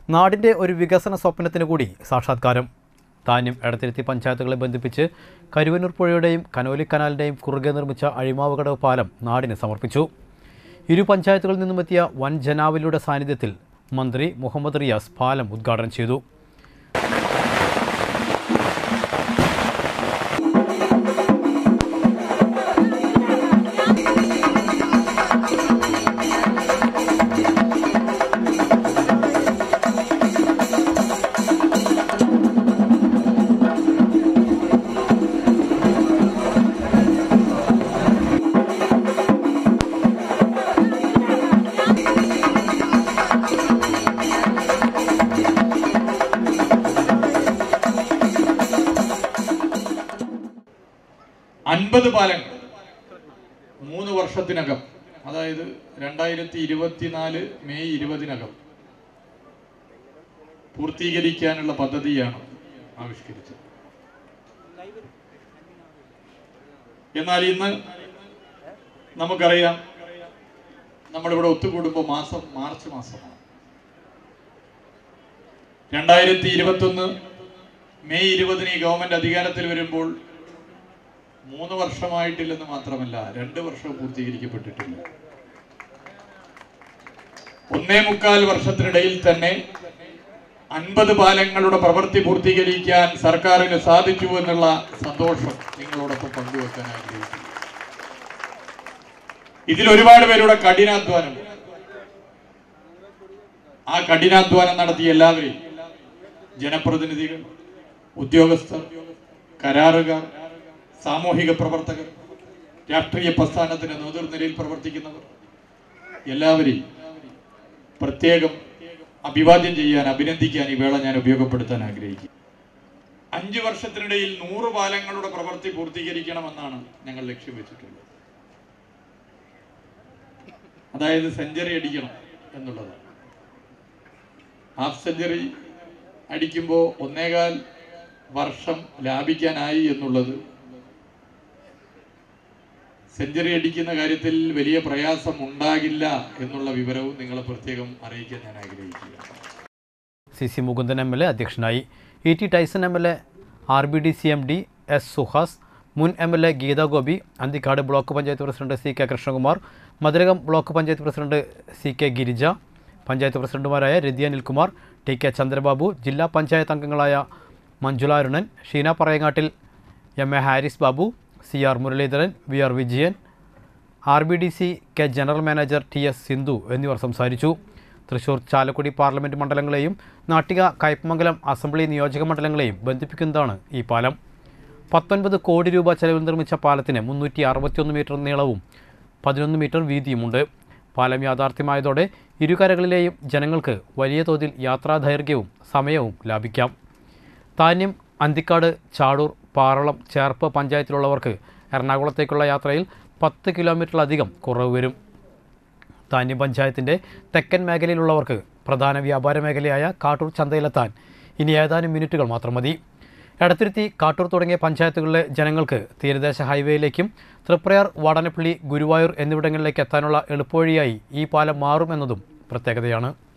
നാടിൻ്റെ ഒരു വികസന സ്വപ്നത്തിന് കൂടി സാക്ഷാത്കാരം താന്യം എടത്തിരുത്തി പഞ്ചായത്തുകളെ ബന്ധിപ്പിച്ച് കരുവന്നൂർ പുഴയുടെയും കനോലി കനാലിൻ്റെയും കുറുകെ നിർമ്മിച്ച അഴിമാവുകടവ് പാലം നാടിന് സമർപ്പിച്ചു ഇരു പഞ്ചായത്തുകളിൽ നിന്നുമെത്തിയ വൻ ജനാവലിയുടെ സാന്നിധ്യത്തിൽ മന്ത്രി മുഹമ്മദ് റിയാസ് പാലം ഉദ്ഘാടനം ചെയ്തു അൻപത് പാലങ്ങൾ മൂന്ന് വർഷത്തിനകം അതായത് രണ്ടായിരത്തി ഇരുപത്തിനാല് മെയ് ഇരുപതിനകം പൂർത്തീകരിക്കാനുള്ള പദ്ധതിയാണ് ആവിഷ്കരിച്ചത് എന്നാൽ ഇന്ന് നമുക്കറിയാം നമ്മളിവിടെ ഒത്തുകൂടുമ്പോൾ മാസം മാർച്ച് മാസമാണ് രണ്ടായിരത്തി ഇരുപത്തൊന്ന് മെയ് ഇരുപതിന് ഈ ഗവൺമെന്റ് അധികാരത്തിൽ വരുമ്പോൾ മൂന്ന് വർഷമായിട്ടില്ലെന്ന് മാത്രമല്ല രണ്ട് വർഷം പൂർത്തീകരിക്കപ്പെട്ടിട്ടില്ല ഒന്നേ മുക്കാൽ വർഷത്തിനിടയിൽ തന്നെ അൻപത് പാലങ്ങളുടെ പ്രവൃത്തി പൂർത്തീകരിക്കാൻ സർക്കാരിന് സാധിച്ചു എന്നുള്ള സന്തോഷം നിങ്ങളോടൊപ്പം പങ്കുവെക്കാൻ ആഗ്രഹിക്കുന്നു ഇതിൽ ഒരുപാട് പേരുടെ കഠിനാധ്വാനം ആ കഠിനാധ്വാനം നടത്തിയ എല്ലാവരെയും ജനപ്രതിനിധികൾ ഉദ്യോഗസ്ഥർ കരാറുകാർ സാമൂഹിക പ്രവർത്തകർ രാഷ്ട്രീയ പ്രസ്ഥാനത്തിന് നേതൃനിരയിൽ പ്രവർത്തിക്കുന്നവർ എല്ലാവരെയും പ്രത്യേകം അഭിവാദ്യം ചെയ്യാൻ അഭിനന്ദിക്കാൻ ഈ വേള ഞാൻ ഉപയോഗപ്പെടുത്താൻ ആഗ്രഹിക്കും അഞ്ചു വർഷത്തിനിടയിൽ നൂറ് പാലങ്ങളുടെ പ്രവൃത്തി പൂർത്തീകരിക്കണമെന്നാണ് ഞങ്ങൾ ലക്ഷ്യം വെച്ചിട്ടുള്ളത് അതായത് സെഞ്ചുറി അടിക്കണം എന്നുള്ളത് ഹാഫ് സെഞ്ചുറി അടിക്കുമ്പോൾ ഒന്നേകാൽ വർഷം ലാഭിക്കാനായി എന്നുള്ളത് സെഞ്ചുറി അടിക്കുന്ന കാര്യത്തിൽ വലിയ പ്രയാസം ഉണ്ടാകില്ല എന്നുള്ള വിവരവും നിങ്ങളെ പ്രത്യേകം അറിയിക്കാൻ ഞാൻ ആഗ്രഹിക്കുക C C Mukundan M L A അധ്യക്ഷനായി E T Tyson M L A R B D C M D S Suhas മുൻ M L A Geetha Gopi Anthikad block panchayat president C K Krishnakumar Madhurakam block panchayat president C K Girija panchayat പ്രസിഡന്റുമാരായ രതി അനിൽകുമാർ ടി കെ ചന്ദ്രബാബു ജില്ലാ പഞ്ചായത്ത് അംഗങ്ങളായ Manjula Arunan Sheena Parayangattil M A Haris Babu C R Muraleedharan V R Vijayan R B D C K general manager T S Sindhu എന്നിവർ സംസാരിച്ചു Thrissur Chalakudy parliament മണ്ഡലങ്ങളെയും Nattika Kaipamangalam assembly നിയോജക മണ്ഡലങ്ങളെയും ബന്ധിപ്പിക്കുന്നതാണ് ഈ പാലം പത്തൊൻപത് കോടി രൂപ ചെലവിൽ നിർമ്മിച്ച പാലത്തിന് മുന്നൂറ്റി അറുപത്തിയൊന്ന് മീറ്റർ നീളവും പതിനൊന്ന് മീറ്റർ വീതിയുമുണ്ട് പാലം യാഥാർത്ഥ്യമായതോടെ ഇരുകരകളിലെയും ജനങ്ങൾക്ക് വലിയ തോതിൽ യാത്രാദൈർഘ്യവും സമയവും ലാഭിക്കാം താന്യം അന്തിക്കാട് ചാടൂർ പാറളം ചേർപ്പ് പഞ്ചായത്തിലുള്ളവർക്ക് എറണാകുളത്തേക്കുള്ള യാത്രയിൽ പത്ത് കിലോമീറ്ററിലധികം കുറവ് വരും താന്യം പഞ്ചായത്തിൻ്റെ തെക്കൻ മേഖലയിലുള്ളവർക്ക് പ്രധാന വ്യാപാര മേഖലയായ കാട്ടൂർ ചന്തയിലെത്താൻ ഇനി ഏതാനും മിനിറ്റുകൾ മാത്രം മതി എടത്തിരുത്തി കാട്ടൂർ തുടങ്ങിയ പഞ്ചായത്തുകളിലെ ജനങ്ങൾക്ക് തീരദേശ ഹൈവേയിലേക്കും തൃപ്രയാർ വടനപ്പള്ളി ഗുരുവായൂർ എന്നിവിടങ്ങളിലേക്ക് എത്താനുള്ള എളുപ്പവഴിയായി ഈ പാലം മാറുമെന്നതും പ്രത്യേകതയാണ്